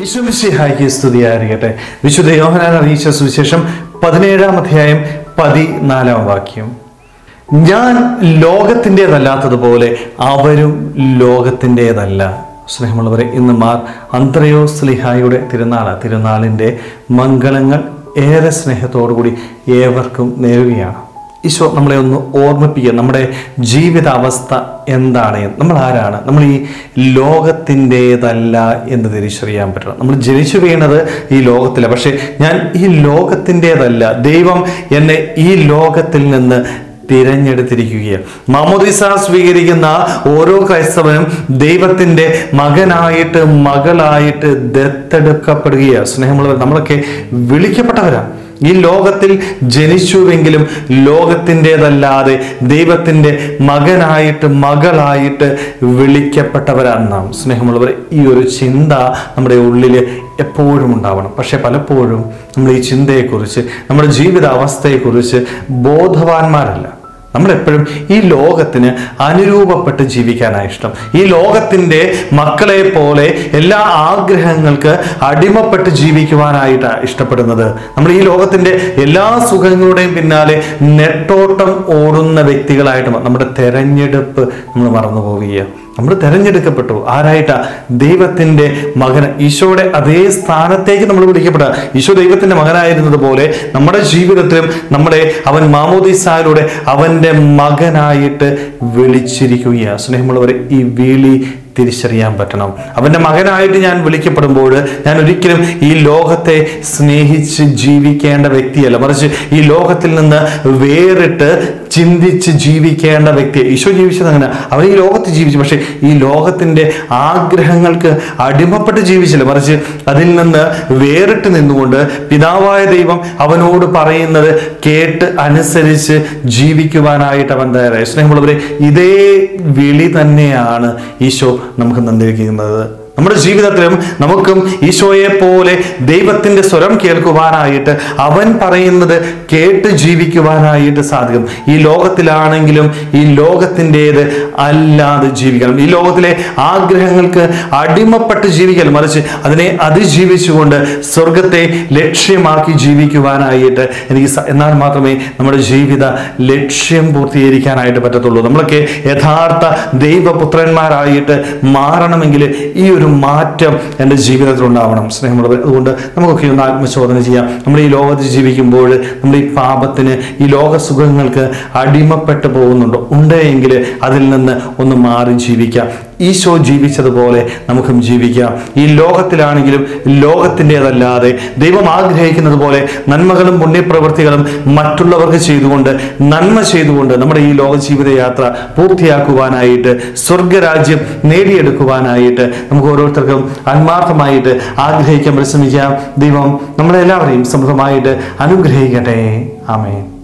വിശ്വമിശിഹായിക്ക് സ്തുതിയായിരിക്കട്ടെ വിശുദ്ധ യോഹനാൻ അറിയിച്ച സുവിശേഷം പതിനേഴാം അധ്യായം പതിനാലാം വാക്യം ഞാൻ ലോകത്തിൻ്റെതല്ലാത്തതുപോലെ അവരും ലോകത്തിൻ്റെതല്ല സ്നേഹമുള്ളവരെ ഇന്ന് മാർ അന്ത്രയോ സ്ലിഹായുടെ തിരുനാള് തിരുനാളിൻ്റെ മംഗളങ്ങൾ ഏറെ സ്നേഹത്തോടുകൂടി ഏവർക്കും നേരുകയാണ് ഈശോ നമ്മളെ ഒന്ന് ഓർമ്മിപ്പിക്കുക നമ്മുടെ ജീവിതാവസ്ഥ എന്താണ് എന്ന്. നമ്മൾ ആരാണ് നമ്മൾ ഈ ലോകത്തിൻ്റെതല്ല എന്ന് തിരിച്ചറിയാൻ പറ്റണം നമ്മൾ ജനിച്ചു വീണത് ഈ ലോകത്തില പക്ഷേ ഞാൻ ഈ ലോകത്തിൻ്റെതല്ല ദൈവം എന്നെ ഈ ലോകത്തിൽ നിന്ന് തിരഞ്ഞെടുത്തിരിക്കുകയാണ് മാമോദിസ സ്വീകരിക്കുന്ന ഓരോ ക്രൈസ്തവനും ദൈവത്തിൻ്റെ മകനായിട്ട് മകളായിട്ട് ദത്തെടുക്കപ്പെടുകയാണ് സ്നേഹമുള്ളവർ നമ്മളൊക്കെ വിളിക്കപ്പെട്ടവരാണ് ഈ ലോകത്തിൽ ജനിച്ചുവെങ്കിലും ലോകത്തിൻ്റെതല്ലാതെ ദൈവത്തിൻ്റെ മകനായിട്ട് മകളായിട്ട് വിളിക്കപ്പെട്ടവരാണ് നാം സ്നേഹമുള്ളവർ ഈ ഒരു ചിന്ത നമ്മുടെ ഉള്ളിൽ എപ്പോഴും ഉണ്ടാവണം പക്ഷെ പലപ്പോഴും നമ്മൾ ഈ ചിന്തയെക്കുറിച്ച് നമ്മുടെ ജീവിത അവസ്ഥയെക്കുറിച്ച് ബോധവാന്മാരല്ല നമ്മളെപ്പോഴും ഈ ലോകത്തിന് അനുരൂപപ്പെട്ട് ജീവിക്കാനാണ് ഇഷ്ടം ഈ ലോകത്തിൻ്റെ മക്കളെ പോലെ എല്ലാ ആഗ്രഹങ്ങൾക്ക് അടിമപ്പെട്ട് ജീവിക്കുവാനായിട്ടാണ് ഇഷ്ടപ്പെടുന്നത് നമ്മൾ ഈ ലോകത്തിൻ്റെ എല്ലാ സുഖങ്ങളുടെയും പിന്നാലെ നെട്ടോട്ടം ഓടുന്ന വ്യക്തികളായിട്ട് മ- നമ്മുടെ തെരഞ്ഞെടുപ്പ് നമ്മൾ മറന്നു പോവുകയാണ് നമ്മൾ തെരഞ്ഞെടുക്കപ്പെട്ടു ആരായിട്ടാ ദൈവത്തിൻ്റെ മകൻ ഈശോയുടെ അതേ സ്ഥാനത്തേക്ക് നമ്മൾ വിളിക്കപ്പെടുക ഈശോ ദൈവത്തിൻ്റെ മകനായിരുന്നത് പോലെ നമ്മുടെ ജീവിതത്തിലും നമ്മളെ അവൻ മാമോദിസായിലൂടെ അവൻ്റെ മകനായിട്ട് വിളിച്ചിരിക്കുകയാണ് സ്നേഹമുള്ളവരെ ഈ വിളി തിരിച്ചറിയാൻ പറ്റണം അവൻ്റെ മകനായിട്ട് ഞാൻ വിളിക്കപ്പെടുമ്പോൾ ഞാൻ ഒരിക്കലും ഈ ലോകത്തെ സ്നേഹിച്ച് ജീവിക്കേണ്ട വ്യക്തിയല്ല മറിച്ച് ഈ ലോകത്തിൽ നിന്ന് വേറിട്ട് ചിന്തിച്ച് ജീവിക്കേണ്ട വ്യക്തി ഈശോ ജീവിച്ചത് അങ്ങനെ അവൻ ഈ ലോകത്ത് ജീവിച്ചു പക്ഷേ ഈ ലോകത്തിൻ്റെ ആഗ്രഹങ്ങൾക്ക് അടിമപ്പെട്ട് ജീവിച്ചില്ല മറിച്ച് അതിൽ നിന്ന് വേറിട്ട് നിന്നുകൊണ്ട് പിതാവായ ദൈവം അവനോട് പറയുന്നത് കേട്ട് അനുസരിച്ച് ജീവിക്കുവാനായിട്ട് അവൻ തയ്യാറായി സ്നേഹമുള്ളവരെ ഇതേ വിളി തന്നെയാണ് ഈശോ നമുക്ക് നന്ദിക്കുന്നത് നമ്മുടെ ജീവിതത്തിലും നമുക്കും ഈശോയെ പോലെ ദൈവത്തിന്റെ സ്വരം കേൾക്കുവാനായിട്ട് അവൻ പറയുന്നത് കേട്ട് ജീവിക്കുവാനായിട്ട് സാധിക്കും ഈ ലോകത്തിലാണെങ്കിലും ഈ ലോകത്തിൻ്റെത് അല്ലാതെ ജീവിക്കണം ഈ ലോകത്തിലെ ആഗ്രഹങ്ങൾക്ക് അടിമപ്പെട്ട് ജീവിക്കൽ മറിച്ച് അതിനെ അതിജീവിച്ചുകൊണ്ട് സ്വർഗത്തെ ലക്ഷ്യമാക്കി ജീവിക്കുവാനായിട്ട് എനിക്ക് സ- എന്നാൽ മാത്രമേ നമ്മുടെ ജീവിത ലക്ഷ്യം പൂർത്തീകരിക്കാനായിട്ട് പറ്റത്തുള്ളൂ നമ്മളൊക്കെ യഥാർത്ഥ ദൈവപുത്രന്മാരായിട്ട് മാറണമെങ്കിൽ ഈ ഒരു മാറ്റം എൻ്റെ ജീവിതത്തിൽ ഉണ്ടാവണം സ്നേഹമുള്ളവർ അതുകൊണ്ട് നമുക്കൊക്കെ ഒന്ന് ആത്മശോധന ചെയ്യാം നമ്മൾ ഈ ലോകത്ത് ജീവിക്കുമ്പോൾ നമ്മൾ ഈ പാപത്തിന് ഈ ലോക സുഖങ്ങൾക്ക് അടിമപ്പെട്ടു പോകുന്നുണ്ടോ ഉണ്ടെങ്കിൽ അതിൽ നിന്ന് ഒന്ന് മാറി ജീവിക്കാം ഈശോ ജീവിച്ചതുപോലെ നമുക്കും ജീവിക്കാം ഈ ലോകത്തിലാണെങ്കിലും ലോകത്തിൻ്റെതല്ലാതെ ദൈവം ആഗ്രഹിക്കുന്നത് പോലെ നന്മകളും പുണ്യപ്രവൃത്തികളും മറ്റുള്ളവർക്ക് ചെയ്തുകൊണ്ട് നന്മ ചെയ്തുകൊണ്ട് നമ്മുടെ ഈ ലോക ജീവിതയാത്ര പൂർത്തിയാക്കുവാനായിട്ട് സ്വർഗരാജ്യം നേടിയെടുക്കുവാനായിട്ട് നമുക്ക് ഓരോരുത്തർക്കും ആത്മാർത്ഥമായിട്ട് ആഗ്രഹിക്കാൻ പരിശ്രമിക്കാം ദൈവം നമ്മളെല്ലാവരെയും സമൃദ്ധമായിട്ട് അനുഗ്രഹിക്കട്ടെ ആമേൻ